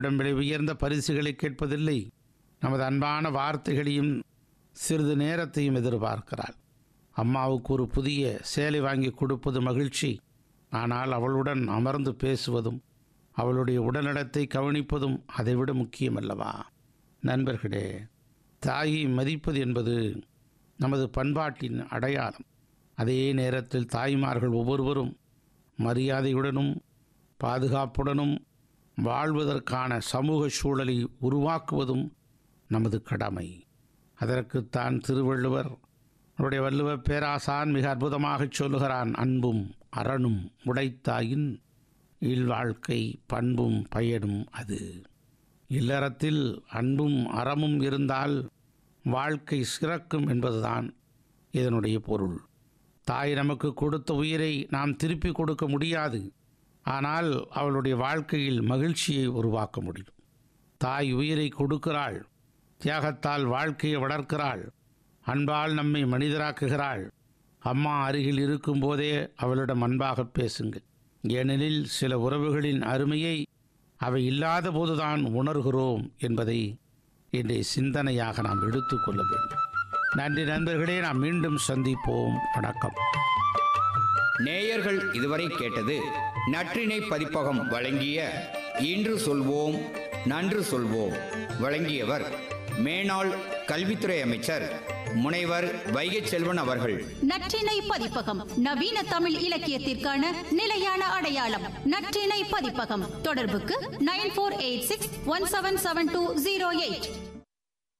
உடம்பிலை உயர்ந்த பரிசுகளை கேட்பதில்லை நமது அன்பான வார்த்தைகளையும் சிறிது நேரத்தையும் எதிர்பார்க்கிறாள் அம்மாவுக்கு ஒரு புதிய சேலை வாங்கி கொடுப்பது மகிழ்ச்சி ஆனால் அவளுடன் அமர்ந்து பேசுவதும் அவளுடைய உடல்நலத்தை கவனிப்பதும் அதைவிட முக்கியமல்லவா நண்பர்களே தாயை மதிப்பது என்பது நமது பண்பாட்டின் அடையாளம் அதே நேரத்தில் தாய்மார்கள் ஒவ்வொருவரும் மரியாதையுடனும் பாதுகாப்புடனும் வாழ்வதற்கான சமூக சூழலை உருவாக்குவதும் நமது கடமை அதற்குத்தான் திருவள்ளுவர் அவருடைய வள்ளுவ பேராசான் மிக அற்புதமாகச் சொல்லுகிறான் அன்பும் அரணும் உடைத்தாயின் இல்வாழ்க்கை பண்பும் பயனும் அது இல்லறத்தில் அன்பும் அறமும் இருந்தால் வாழ்க்கை சிறக்கும் என்பதுதான் இதனுடைய பொருள் தாய் நமக்கு கொடுத்த உயிரை நாம் திருப்பி கொடுக்க முடியாது ஆனால் அவளுடைய வாழ்க்கையில் மகிழ்ச்சியை உருவாக்க முடியும் தாய் உயிரை கொடுக்கிறாள் தியாகத்தால் வாழ்க்கையை வளர்க்கிறாள் அன்பால் நம்மை மனிதராக்குகிறாள் அம்மா அருகில் இருக்கும்போதே அவளிடம் அன்பாக பேசுங்கள் ஏனெனில் சில உறவுகளின் அருமையை அவை இல்லாத போதுதான் உணர்கிறோம் என்பதை இன்றைய சிந்தனையாக நாம் எடுத்துக்கொள்ள வேண்டும் நன்றி நண்பர்களே நாம் மீண்டும் சந்திப்போம் வணக்கம் நேயர்கள் இதுவரை கேட்டது நற்றினை பதிப்பகம் வழங்கிய இன்று சொல்வோம் நன்று சொல்வோம் வழங்கியவர் மேனாள் கல்வித்துறை அமைச்சர் முனைவர் வைகை செல்வன் அவர்கள் நற்றினை பதிப்பகம் நவீன தமிழ் இலக்கியத்திற்கான நிலையான அடையாளம் நற்றினை பதிப்பகம் தொடர்புக்கு nine four eight six one seven seven two zero eight